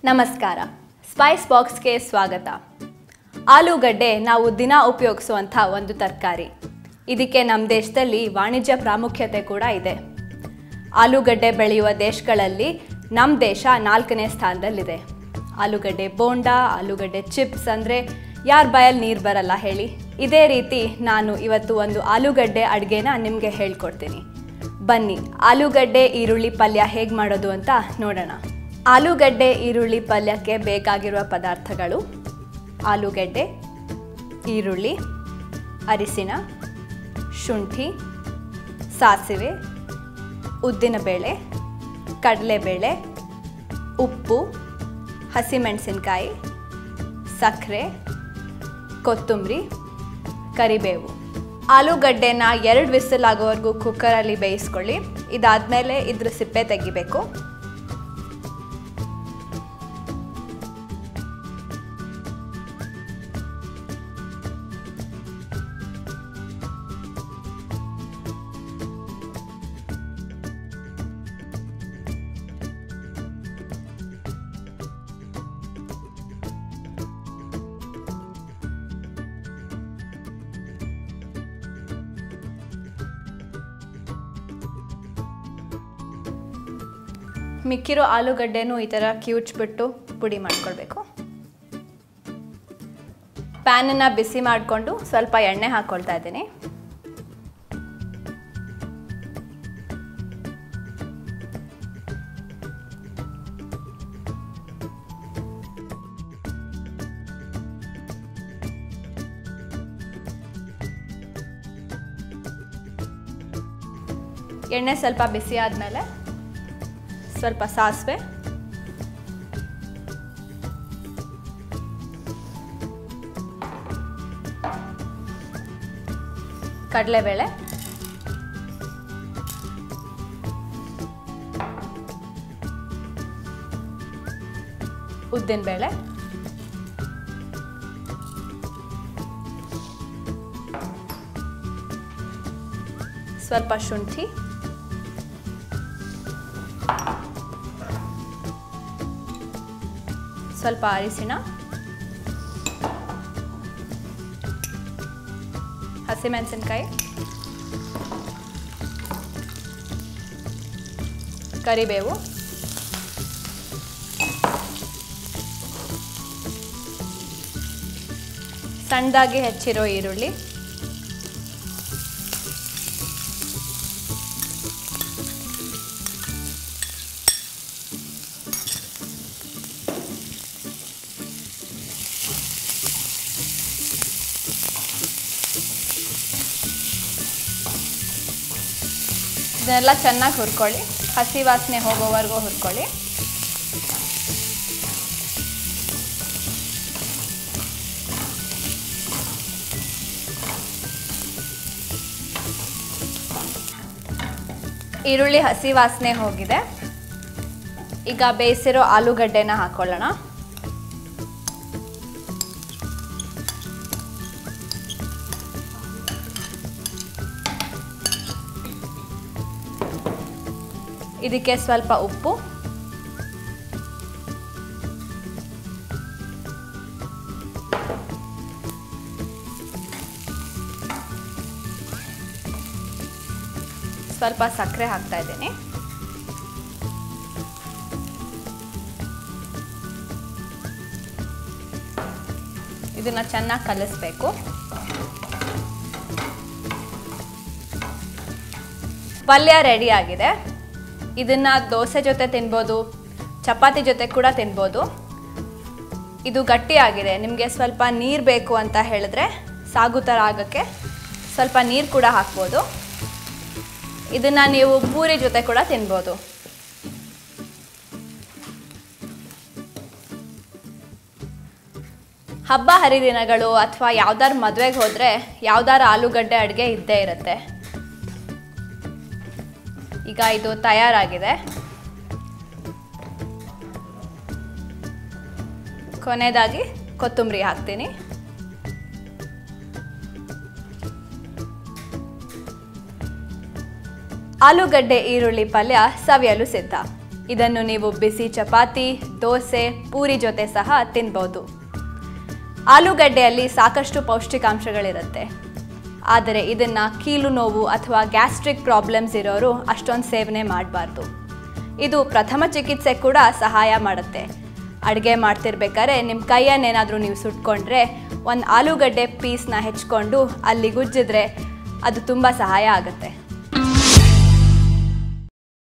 ನಮಸ್ಕಾರ ಸ್ಪೈಸ್ ಬಾಕ್ಸ್ಗೆ ಸ್ವಾಗತ ಆಲೂಗಡ್ಡೆ ನಾವು ದಿನ ಉಪಯೋಗಿಸುವಂಥ ಒಂದು ತರಕಾರಿ ಇದಕ್ಕೆ ನಮ್ಮ ದೇಶದಲ್ಲಿ ವಾಣಿಜ್ಯ ಪ್ರಾಮುಖ್ಯತೆ ಕೂಡ ಇದೆ ಆಲೂಗಡ್ಡೆ ಬೆಳೆಯುವ ದೇಶಗಳಲ್ಲಿ ನಮ್ಮ ದೇಶ ನಾಲ್ಕನೇ ಸ್ಥಾನದಲ್ಲಿದೆ ಆಲೂಗಡ್ಡೆ ಬೋಂಡಾ ಆಲೂಗಡ್ಡೆ ಚಿಪ್ಸ್ ಅಂದರೆ ಯಾರ ಬಾಯಲ್ಲಿ ನೀರು ಬರಲ್ಲ ಹೇಳಿ ಇದೇ ರೀತಿ ನಾನು ಇವತ್ತು ಒಂದು ಆಲೂಗಡ್ಡೆ ಅಡುಗೆನ ನಿಮಗೆ ಹೇಳ್ಕೊಡ್ತೀನಿ ಬನ್ನಿ ಆಲೂಗಡ್ಡೆ ಈರುಳ್ಳಿ ಪಲ್ಯ ಹೇಗೆ ಮಾಡೋದು ಅಂತ ನೋಡೋಣ ಆಲೂಗಡ್ಡೆ ಈರುಳ್ಳಿ ಪಲ್ಯಕ್ಕೆ ಬೇಕಾಗಿರುವ ಪದಾರ್ಥಗಳು ಆಲೂಗಡ್ಡೆ ಈರುಳ್ಳಿ ಅರಿಶಿಣ ಶುಂಠಿ ಸಾಸಿವೆ ಉದ್ದಿನಬೇಳೆ ಕಡಲೆಬೇಳೆ ಉಪ್ಪು ಹಸಿಮೆಣಸಿನ್ಕಾಯಿ ಸಕ್ಕರೆ ಕೊತ್ತಂಬರಿ ಕರಿಬೇವು ಆಲೂಗಡ್ಡೆನ ಎರಡು ವಿಸಿಲ್ ಆಗೋವರೆಗೂ ಕುಕ್ಕರಲ್ಲಿ ಬೇಯಿಸ್ಕೊಳ್ಳಿ ಇದಾದಮೇಲೆ ಇದ್ರ ಸಿಪ್ಪೆ ತೆಗಿಬೇಕು ಮಿಕ್ಕಿರೋ ಆಲೂಗಡ್ಡೆನೂ ಈ ಥರ ಕಿವುಚ್ಬಿಟ್ಟು ಪುಡಿ ಮಾಡ್ಕೊಳ್ಬೇಕು ಪ್ಯಾನನ್ನು ಬಿಸಿ ಮಾಡಿಕೊಂಡು ಸ್ವಲ್ಪ ಎಣ್ಣೆ ಹಾಕ್ಕೊಳ್ತಾ ಇದ್ದೀನಿ ಎಣ್ಣೆ ಸ್ವಲ್ಪ ಬಿಸಿ ಆದಮೇಲೆ ಸ್ವಲ್ಪ ಸಾಸಿವೆ ಕಡಲೆಬೇಳೆ ಉದ್ದಿನಬೇಳೆ ಸ್ವಲ್ಪ ಶುಂಠಿ ಸ್ವಲ್ಪ ಅರಿಶಿಣ ಹಸಿಮೆಣಸಿನ್ಕಾಯಿ ಕರಿಬೇವು ಸಣ್ಣದಾಗಿ ಹೆಚ್ಚಿರೋ ಈರುಳ್ಳಿ ಇದನ್ನೆಲ್ಲ ಚೆನ್ನಾಗಿ ಹುರ್ಕೊಳ್ಳಿ ಹಸಿ ವಾಸನೆ ಹೋಗೋವರೆಗೂ ಹುರ್ಕೊಳ್ಳಿ ಈರುಳ್ಳಿ ಹಸಿ ವಾಸನೆ ಹೋಗಿದೆ ಈಗ ಬೇಯಿಸಿರೋ ಆಲೂಗಡ್ಡೆನ ಹಾಕೊಳ್ಳೋಣ ಇದಕ್ಕೆ ಸ್ವಲ್ಪ ಉಪ್ಪು ಸ್ವಲ್ಪ ಸಕ್ಕರೆ ಹಾಕ್ತಾ ಇದ್ದೀನಿ ಇದನ್ನ ಚೆನ್ನಾಗಿ ಕಲಿಸ್ಬೇಕು ಪಲ್ಯ ರೆಡಿ ಆಗಿದೆ ಇದನ್ನ ದೋಸೆ ಜೊತೆ ತಿನ್ಬೋದು ಚಪಾತಿ ಜೊತೆ ಕೂಡ ತಿನ್ಬೋದು ಇದು ಗಟ್ಟಿಯಾಗಿದೆ ನಿಮಗೆ ಸ್ವಲ್ಪ ನೀರು ಬೇಕು ಅಂತ ಹೇಳಿದ್ರೆ ಸಾಗು ಥರ ಆಗೋಕ್ಕೆ ಸ್ವಲ್ಪ ನೀರು ಕೂಡ ಹಾಕ್ಬೋದು ಇದನ್ನು ನೀವು ಪೂರಿ ಜೊತೆ ಕೂಡ ತಿನ್ಬೋದು ಹಬ್ಬ ಹರಿದಿನಗಳು ಅಥವಾ ಯಾವ್ದಾರು ಮದುವೆಗೆ ಹೋದರೆ ಯಾವ್ದಾರು ಆಲೂಗಡ್ಡೆ ಅಡುಗೆ ಇದ್ದೇ ಇರುತ್ತೆ ಈಗ ಇದು ತಯಾರಾಗಿದೆ ಕೊನೆಯದಾಗಿ ಕೊತ್ತಂಬರಿ ಹಾಕ್ತೀನಿ ಆಲೂಗಡ್ಡೆ ಈರುಳ್ಳಿ ಪಲ್ಯ ಸವಿಯಲು ಸಿದ್ಧ ಇದನ್ನು ನೀವು ಬಿಸಿ ಚಪಾತಿ ದೋಸೆ ಪೂರಿ ಜೊತೆ ಸಹ ತಿನ್ಬೋದು ಆಲೂಗಡ್ಡೆಯಲ್ಲಿ ಸಾಕಷ್ಟು ಪೌಷ್ಟಿಕಾಂಶಗಳಿರುತ್ತೆ ಆದರೆ ಇದನ್ನು ಕೀಲು ನೋವು ಅಥವಾ ಗ್ಯಾಸ್ಟ್ರಿಕ್ ಪ್ರಾಬ್ಲಮ್ಸ್ ಇರೋರು ಅಷ್ಟೊಂದು ಸೇವನೆ ಮಾಡಬಾರ್ದು ಇದು ಪ್ರಥಮ ಚಿಕಿತ್ಸೆ ಕೂಡ ಸಹಾಯ ಮಾಡುತ್ತೆ ಅಡುಗೆ ಮಾಡ್ತಿರ್ಬೇಕಾದ್ರೆ ನಿಮ್ಮ ಕೈಯನ್ನೇನಾದರೂ ನೀವು ಸುಟ್ಕೊಂಡ್ರೆ ಒಂದು ಆಲೂಗಡ್ಡೆ ಪೀಸ್ನ ಹೆಚ್ಕೊಂಡು ಅಲ್ಲಿ ಗುಜ್ಜಿದ್ರೆ ಅದು ತುಂಬ ಸಹಾಯ ಆಗುತ್ತೆ